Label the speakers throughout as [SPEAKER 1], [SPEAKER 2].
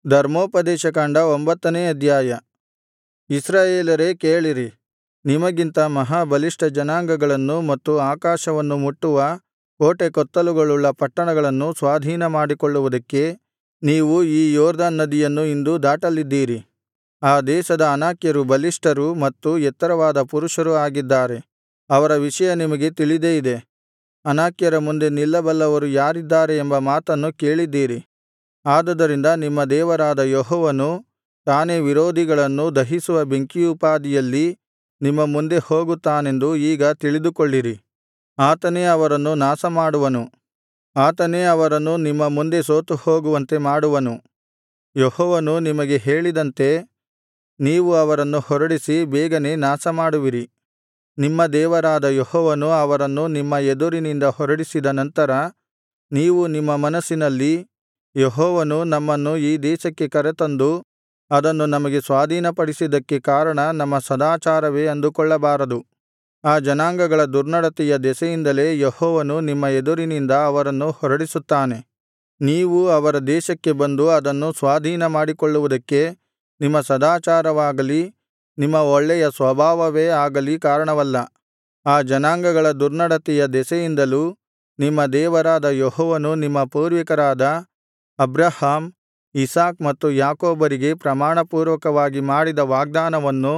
[SPEAKER 1] ಧರ್ಮೋಪದೇಶಕಾಂಡ ಒಂಬತ್ತನೇ ಅಧ್ಯಾಯ ಇಸ್ರಾಯೇಲರೇ ಕೇಳಿರಿ ನಿಮಗಿಂತ ಮಹಾ ಬಲಿಷ್ಠ ಜನಾಂಗಗಳನ್ನು ಮತ್ತು ಆಕಾಶವನ್ನು ಮುಟ್ಟುವ ಕೋಟೆಕೊತ್ತಲುಗಳುಳ್ಳ ಪಟ್ಟಣಗಳನ್ನು ಸ್ವಾಧೀನಮಾಡಿಕೊಳ್ಳುವುದಕ್ಕೆ ನೀವು ಈ ಯೊರ್ದನ್ ನದಿಯನ್ನು ಇಂದು ದಾಟಲಿದ್ದೀರಿ ಆ ದೇಶದ ಅನಾಕ್ಯರು ಬಲಿಷ್ಠರೂ ಮತ್ತು ಎತ್ತರವಾದ ಪುರುಷರೂ ಆಗಿದ್ದಾರೆ ಅವರ ವಿಷಯ ನಿಮಗೆ ತಿಳಿದೇ ಇದೆ ಅನಾಕ್ಯರ ಮುಂದೆ ನಿಲ್ಲಬಲ್ಲವರು ಯಾರಿದ್ದಾರೆ ಎಂಬ ಮಾತನ್ನು ಕೇಳಿದ್ದೀರಿ ಆದುದರಿಂದ ನಿಮ್ಮ ದೇವರಾದ ಯೆಹೋವನು ತಾನೇ ವಿರೋಧಿಗಳನ್ನು ದಹಿಸುವ ಬೆಂಕಿಯೋಪಾದಿಯಲ್ಲಿ ನಿಮ್ಮ ಮುಂದೆ ಹೋಗುತ್ತಾನೆಂದು ಈಗ ತಿಳಿದುಕೊಳ್ಳಿರಿ ಆತನೇ ಅವರನ್ನು ನಾಶಮಾಡುವನು ಆತನೇ ಅವರನ್ನು ನಿಮ್ಮ ಮುಂದೆ ಸೋತುಹೋಗುವಂತೆ ಮಾಡುವನು ಯೆಹೋವನು ನಿಮಗೆ ಹೇಳಿದಂತೆ ನೀವು ಅವರನ್ನು ಹೊರಡಿಸಿ ಬೇಗನೆ ನಾಶಮಾಡುವಿರಿ ನಿಮ್ಮ ದೇವರಾದ ಯೆಹೋವನು ಅವರನ್ನು ನಿಮ್ಮ ಎದುರಿನಿಂದ ಹೊರಡಿಸಿದ ನಂತರ ನೀವು ನಿಮ್ಮ ಮನಸ್ಸಿನಲ್ಲಿ ಯೆಹೋವನು ನಮ್ಮನ್ನು ಈ ದೇಶಕ್ಕೆ ಕರೆತಂದು ಅದನ್ನು ನಮಗೆ ಸ್ವಾಧೀನಪಡಿಸಿದ್ದಕ್ಕೆ ಕಾರಣ ನಮ್ಮ ಸದಾಚಾರವೇ ಅಂದುಕೊಳ್ಳಬಾರದು ಆ ಜನಾಂಗಗಳ ದುರ್ನಡತೆಯ ದೆಸೆಯಿಂದಲೇ ಯೆಹೋವನು ನಿಮ್ಮ ಎದುರಿನಿಂದ ಅವರನ್ನು ಹೊರಡಿಸುತ್ತಾನೆ ನೀವು ಅವರ ದೇಶಕ್ಕೆ ಬಂದು ಅದನ್ನು ಸ್ವಾಧೀನಮಾಡಿಕೊಳ್ಳುವುದಕ್ಕೆ ನಿಮ್ಮ ಸದಾಚಾರವಾಗಲಿ ನಿಮ್ಮ ಒಳ್ಳೆಯ ಸ್ವಭಾವವೇ ಆಗಲಿ ಕಾರಣವಲ್ಲ ಆ ಜನಾಂಗಗಳ ದುರ್ನಡತೆಯ ದೆಸೆಯಿಂದಲೂ ನಿಮ್ಮ ದೇವರಾದ ಯೆಹೋವನು ನಿಮ್ಮ ಪೂರ್ವಿಕರಾದ ಅಬ್ರಹಾಮ್ ಇಸಾಕ್ ಮತ್ತು ಯಾಕೋಬರಿಗೆ ಪ್ರಮಾಣಪೂರ್ವಕವಾಗಿ ಮಾಡಿದ ವಾಗ್ದಾನವನ್ನು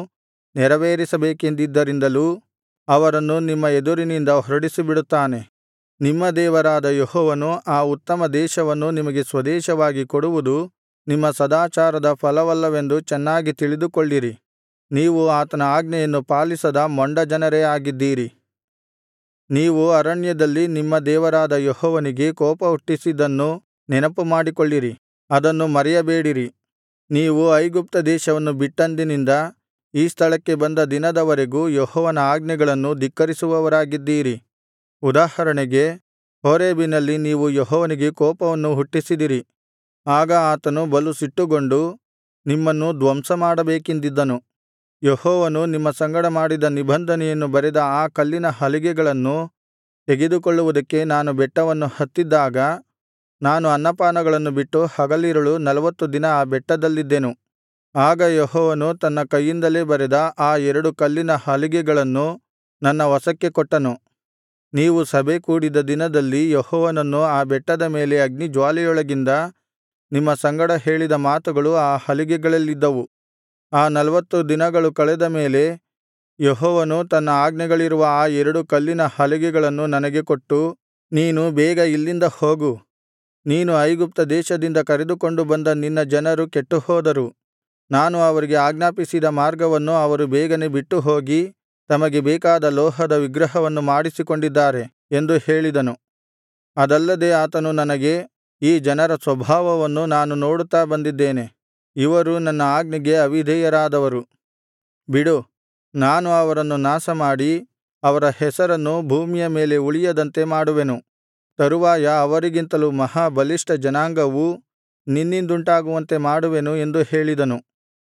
[SPEAKER 1] ನೆರವೇರಿಸಬೇಕೆಂದಿದ್ದರಿಂದಲೂ ಅವರನ್ನು ನಿಮ್ಮ ಎದುರಿನಿಂದ ಹೊರಡಿಸಿಬಿಡುತ್ತಾನೆ ನಿಮ್ಮ ದೇವರಾದ ಯೆಹೋವನು ಆ ಉತ್ತಮ ದೇಶವನ್ನು ನಿಮಗೆ ಸ್ವದೇಶವಾಗಿ ಕೊಡುವುದು ನಿಮ್ಮ ಸದಾಚಾರದ ಫಲವಲ್ಲವೆಂದು ಚೆನ್ನಾಗಿ ತಿಳಿದುಕೊಳ್ಳಿರಿ ನೀವು ಆತನ ಆಜ್ಞೆಯನ್ನು ಪಾಲಿಸದ ಮೊಂಡ ಜನರೇ ಆಗಿದ್ದೀರಿ ನೀವು ಅರಣ್ಯದಲ್ಲಿ ನಿಮ್ಮ ದೇವರಾದ ಯೆಹೋವನಿಗೆ ಕೋಪಹುಟ್ಟಿಸಿದ್ದನ್ನು ನೆನಪುಮಾಡಿಕೊಳ್ಳಿರಿ ಅದನ್ನು ಮರೆಯಬೇಡಿರಿ ನೀವು ಐಗುಪ್ತ ದೇಶವನ್ನು ಬಿಟ್ಟಂದಿನಿಂದ ಈ ಸ್ಥಳಕ್ಕೆ ಬಂದ ದಿನದವರೆಗೂ ಯೆಹೋವನ ಆಜ್ಞೆಗಳನ್ನು ಧಿಕ್ಕರಿಸುವವರಾಗಿದ್ದೀರಿ ಉದಾಹರಣೆಗೆ ಹೋರೇಬಿನಲ್ಲಿ ನೀವು ಯೆಹೋವನಿಗೆ ಕೋಪವನ್ನು ಹುಟ್ಟಿಸಿದಿರಿ ಆಗ ಆತನು ಬಲು ಸಿಟ್ಟುಗೊಂಡು ನಿಮ್ಮನ್ನು ಧ್ವಂಸಮಾಡಬೇಕೆಂದಿದ್ದನು ಯೆಹೋವನು ನಿಮ್ಮ ಸಂಗಡ ಮಾಡಿದ ನಿಬಂಧನೆಯನ್ನು ಬರೆದ ಆ ಕಲ್ಲಿನ ಹಲಿಗೆಗಳನ್ನು ತೆಗೆದುಕೊಳ್ಳುವುದಕ್ಕೆ ನಾನು ಬೆಟ್ಟವನ್ನು ಹತ್ತಿದ್ದಾಗ ನಾನು ಅನ್ನಪಾನಗಳನ್ನು ಬಿಟ್ಟು ಹಗಲಿರುಳು ನಲ್ವತ್ತು ದಿನ ಆ ಬೆಟ್ಟದಲ್ಲಿದ್ದೆನು ಆಗ ಯೆಹೋವನು ತನ್ನ ಕೈಯಿಂದಲೇ ಬರೆದ ಆ ಎರಡು ಕಲ್ಲಿನ ಹಲಿಗೆಗಳನ್ನು ನನ್ನ ವಶಕ್ಕೆ ಕೊಟ್ಟನು ನೀವು ಸಭೆ ಕೂಡಿದ ದಿನದಲ್ಲಿ ಯೆಹೋವನನ್ನು ಆ ಬೆಟ್ಟದ ಮೇಲೆ ಅಗ್ನಿಜ್ವಾಲೆಯೊಳಗಿಂದ ನಿಮ್ಮ ಸಂಗಡ ಹೇಳಿದ ಮಾತುಗಳು ಆ ಹಲಿಗೆಗಳಲ್ಲಿದ್ದವು ಆ ನಲ್ವತ್ತು ದಿನಗಳು ಕಳೆದ ಮೇಲೆ ಯೆಹೋವನು ತನ್ನ ಆಜ್ಞೆಗಳಿರುವ ಆ ಎರಡು ಕಲ್ಲಿನ ಹಲಿಗೆಗಳನ್ನು ನನಗೆ ಕೊಟ್ಟು ನೀನು ಬೇಗ ಇಲ್ಲಿಂದ ಹೋಗು ನೀನು ಐಗುಪ್ತ ದೇಶದಿಂದ ಕರೆದುಕೊಂಡು ಬಂದ ನಿನ್ನ ಜನರು ಕೆಟ್ಟುಹೋದರು ನಾನು ಅವರಿಗೆ ಆಜ್ಞಾಪಿಸಿದ ಮಾರ್ಗವನ್ನು ಅವರು ಬೇಗನೆ ಬಿಟ್ಟು ಹೋಗಿ ತಮಗೆ ಬೇಕಾದ ಲೋಹದ ವಿಗ್ರಹವನ್ನು ಮಾಡಿಸಿಕೊಂಡಿದ್ದಾರೆ ಎಂದು ಹೇಳಿದನು ಅದಲ್ಲದೆ ಆತನು ನನಗೆ ಈ ಜನರ ಸ್ವಭಾವವನ್ನು ನಾನು ನೋಡುತ್ತಾ ಬಂದಿದ್ದೇನೆ ಇವರು ನನ್ನ ಆಜ್ಞೆಗೆ ಅವಿಧೇಯರಾದವರು ಬಿಡು ನಾನು ಅವರನ್ನು ನಾಶಮಾಡಿ ಅವರ ಹೆಸರನ್ನು ಭೂಮಿಯ ಮೇಲೆ ಉಳಿಯದಂತೆ ಮಾಡುವೆನು ತರುವಾಯ ಅವರಿಗಿಂತಲೂ ಮಹಾ ಬಲಿಷ್ಠ ಜನಾಂಗವು ನಿನ್ನಿಂದುಂಟಾಗುವಂತೆ ಮಾಡುವೆನು ಎಂದು ಹೇಳಿದನು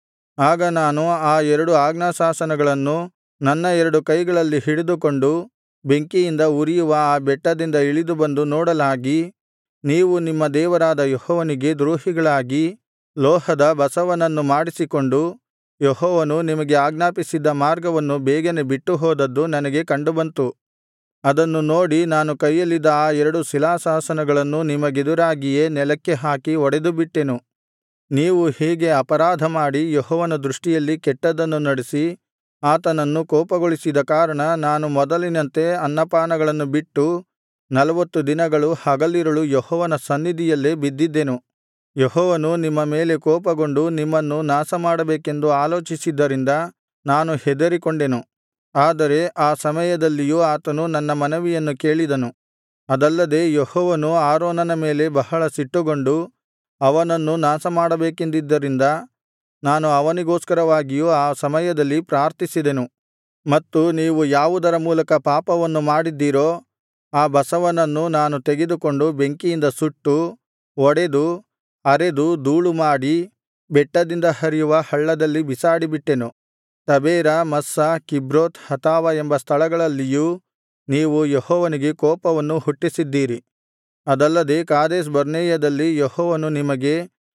[SPEAKER 1] ಆಗ ನಾನು ಆ ಎರಡು ಆಜ್ಞಾಶಾಸನಗಳನ್ನು ನನ್ನ ಎರಡು ಕೈಗಳಲ್ಲಿ ಹಿಡಿದುಕೊಂಡು ಬೆಂಕಿಯಿಂದ ಉರಿಯುವ ಆ ಬೆಟ್ಟದಿಂದ ಇಳಿದು ಬಂದು ನೋಡಲಾಗಿ ನೀವು ನಿಮ್ಮ ದೇವರಾದ ಯೆಹೋವನಿಗೆ ದ್ರೋಹಿಗಳಾಗಿ ಲೋಹದ ಬಸವನನ್ನು ಮಾಡಿಸಿಕೊಂಡು ಯೆಹೋವನು ನಿಮಗೆ ಆಜ್ಞಾಪಿಸಿದ್ದ ಮಾರ್ಗವನ್ನು ಬೇಗನೆ ಬಿಟ್ಟು ಹೋದದ್ದು ನನಗೆ ಕಂಡುಬಂತು ಅದನ್ನು ನೋಡಿ ನಾನು ಕೈಯಲ್ಲಿದ್ದ ಆ ಎರಡು ಶಿಲಾಶಾಸನಗಳನ್ನು ನಿಮಗೆದುರಾಗಿಯೇ ನೆಲಕ್ಕೆ ಹಾಕಿ ಒಡೆದುಬಿಟ್ಟೆನು ನೀವು ಹೀಗೆ ಅಪರಾಧಮಾಡಿ ಯೆಹೋವನ ದೃಷ್ಟಿಯಲ್ಲಿ ಕೆಟ್ಟದ್ದನ್ನು ನಡಿಸಿ ಆತನನ್ನು ಕೋಪಗೊಳಿಸಿದ ಕಾರಣ ನಾನು ಮೊದಲಿನಂತೆ ಅನ್ನಪಾನಗಳನ್ನು ಬಿಟ್ಟು ನಲ್ವತ್ತು ದಿನಗಳು ಹಗಲಿರುಳು ಯೆಹೋವನ ಸನ್ನಿಧಿಯಲ್ಲೇ ಬಿದ್ದಿದ್ದೆನು ಯೆಹೋವನು ನಿಮ್ಮ ಮೇಲೆ ಕೋಪಗೊಂಡು ನಿಮ್ಮನ್ನು ನಾಶಮಾಡಬೇಕೆಂದು ಆಲೋಚಿಸಿದ್ದರಿಂದ ನಾನು ಹೆದರಿಕೊಂಡೆನು ಆದರೆ ಆ ಸಮಯದಲ್ಲಿಯೂ ಆತನು ನನ್ನ ಮನವಿಯನ್ನು ಕೇಳಿದನು ಅದಲ್ಲದೆ ಯೆಹೋವನು ಆರೋನನ ಮೇಲೆ ಬಹಳ ಸಿಟ್ಟುಗೊಂಡು ಅವನನ್ನು ನಾಶಮಾಡಬೇಕೆಂದಿದ್ದರಿಂದ ನಾನು ಅವನಿಗೋಸ್ಕರವಾಗಿಯೂ ಆ ಸಮಯದಲ್ಲಿ ಪ್ರಾರ್ಥಿಸಿದೆನು ಮತ್ತು ನೀವು ಯಾವುದರ ಮೂಲಕ ಪಾಪವನ್ನು ಮಾಡಿದ್ದೀರೋ ಆ ಬಸವನನ್ನು ನಾನು ತೆಗೆದುಕೊಂಡು ಬೆಂಕಿಯಿಂದ ಸುಟ್ಟು ಒಡೆದು ಅರೆದು ಧೂಳುಮಾಡಿ ಬೆಟ್ಟದಿಂದ ಹರಿಯುವ ಹಳ್ಳದಲ್ಲಿ ಬಿಸಾಡಿಬಿಟ್ಟೆನು ತಬೇರ ಮಸ್ಸಾ ಕಿಬ್ರೋತ್ ಹತಾವ ಎಂಬ ಸ್ಥಳಗಳಲ್ಲಿಯೂ ನೀವು ಯೆಹೋವನಿಗೆ ಕೋಪವನ್ನು ಹುಟ್ಟಿಸಿದ್ದೀರಿ ಅದಲ್ಲದೆ ಕಾದೇಶ್ ಬರ್ನೇಯದಲ್ಲಿ ಯೆಹೋವನು ನಿಮಗೆ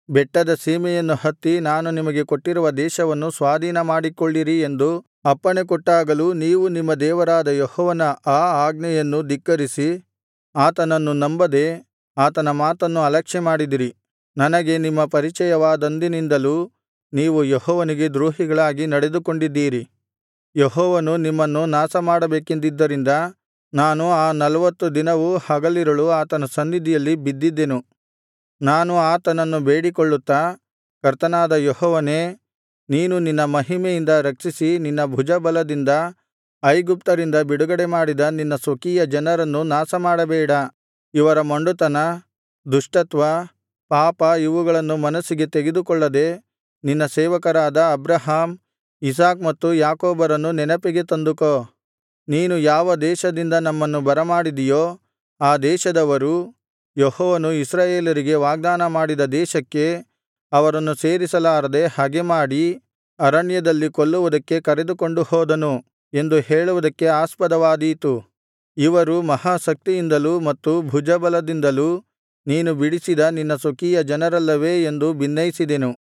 [SPEAKER 1] ಬೆಟ್ಟದ ಸೀಮೆಯನ್ನು ಹತ್ತಿ ನಾನು ನಿಮಗೆ ಕೊಟ್ಟಿರುವ ದೇಶವನ್ನು ಸ್ವಾಧೀನಮಾಡಿಕೊಳ್ಳಿರಿ ಎಂದು ಅಪ್ಪಣೆಕೊಟ್ಟಾಗಲೂ ನೀವು ನಿಮ್ಮ ದೇವರಾದ ಯೆಹೋವನ ಆ ಆಜ್ಞೆಯನ್ನು ಧಿಕ್ಕರಿಸಿ ಆತನನ್ನು ನಂಬದೆ ಆತನ ಮಾತನ್ನು ಅಲಕ್ಷ್ಯಮಾಡಿದಿರಿ ನನಗೆ ನಿಮ್ಮ ಪರಿಚಯವಾದಂದಿನಿಂದಲೂ ನೀವು ಯೆಹೋವನಿಗೆ ದ್ರೋಹಿಗಳಾಗಿ ನಡೆದುಕೊಂಡಿದ್ದೀರಿ ಯೆಹೋವನು ನಿಮ್ಮನ್ನು ನಾಶಮಾಡಬೇಕೆಂದಿದ್ದರಿಂದ ನಾನು ಆ ನಲ್ವತ್ತು ದಿನವೂ ಹಗಲಿರುಳು ಆತನ ಸನ್ನಿಧಿಯಲ್ಲಿ ಬಿದ್ದಿದ್ದೆನು ನಾನು ಆತನನ್ನು ಬೇಡಿಕೊಳ್ಳುತ್ತಾ ಕರ್ತನಾದ ಯೆಹೋವನೇ ನೀನು ನಿನ್ನ ಮಹಿಮೆಯಿಂದ ರಕ್ಷಿಸಿ ನಿನ್ನ ಭುಜಬಲದಿಂದ ಐಗುಪ್ತರಿಂದ ಬಿಡುಗಡೆಮಾಡಿದ ನಿನ್ನ ಸ್ವಕೀಯ ಜನರನ್ನು ನಾಶಮಾಡಬೇಡ ಇವರ ಮೊಂಡುತನ ದುಷ್ಟತ್ವ ಪಾಪ ಇವುಗಳನ್ನು ಮನಸ್ಸಿಗೆ ತೆಗೆದುಕೊಳ್ಳದೆ ನಿನ್ನ ಸೇವಕರಾದ ಅಬ್ರಹಾಮ್ ಇಸಾಕ್ ಮತ್ತು ಯಾಕೋಬರನ್ನು ನೆನಪಿಗೆ ತಂದುಕೋ ನೀನು ಯಾವ ದೇಶದಿಂದ ನಮ್ಮನ್ನು ಬರಮಾಡಿದಿಯೋ ಆ ದೇಶದವರೂ ಯೆಹೋವನು ಇಸ್ರಾಯೇಲರಿಗೆ ವಾಗ್ದಾನ ಮಾಡಿದ ದೇಶಕ್ಕೆ ಅವರನ್ನು ಸೇರಿಸಲಾರದೆ ಹಗೆಮಾಡಿ ಅರಣ್ಯದಲ್ಲಿ ಕೊಲ್ಲುವುದಕ್ಕೆ ಕರೆದುಕೊಂಡು ಹೋದನು ಎಂದು ಹೇಳುವುದಕ್ಕೆ ಆಸ್ಪದವಾದೀತು ಇವರು ಮಹಾಶಕ್ತಿಯಿಂದಲೂ ಮತ್ತು ಭುಜಬಲದಿಂದಲೂ ನೀನು ಬಿಡಿಸಿದ ನಿನ್ನ ಸ್ವಕೀಯ ಜನರಲ್ಲವೇ ಎಂದು ಬಿನ್ನೈಸಿದೆನು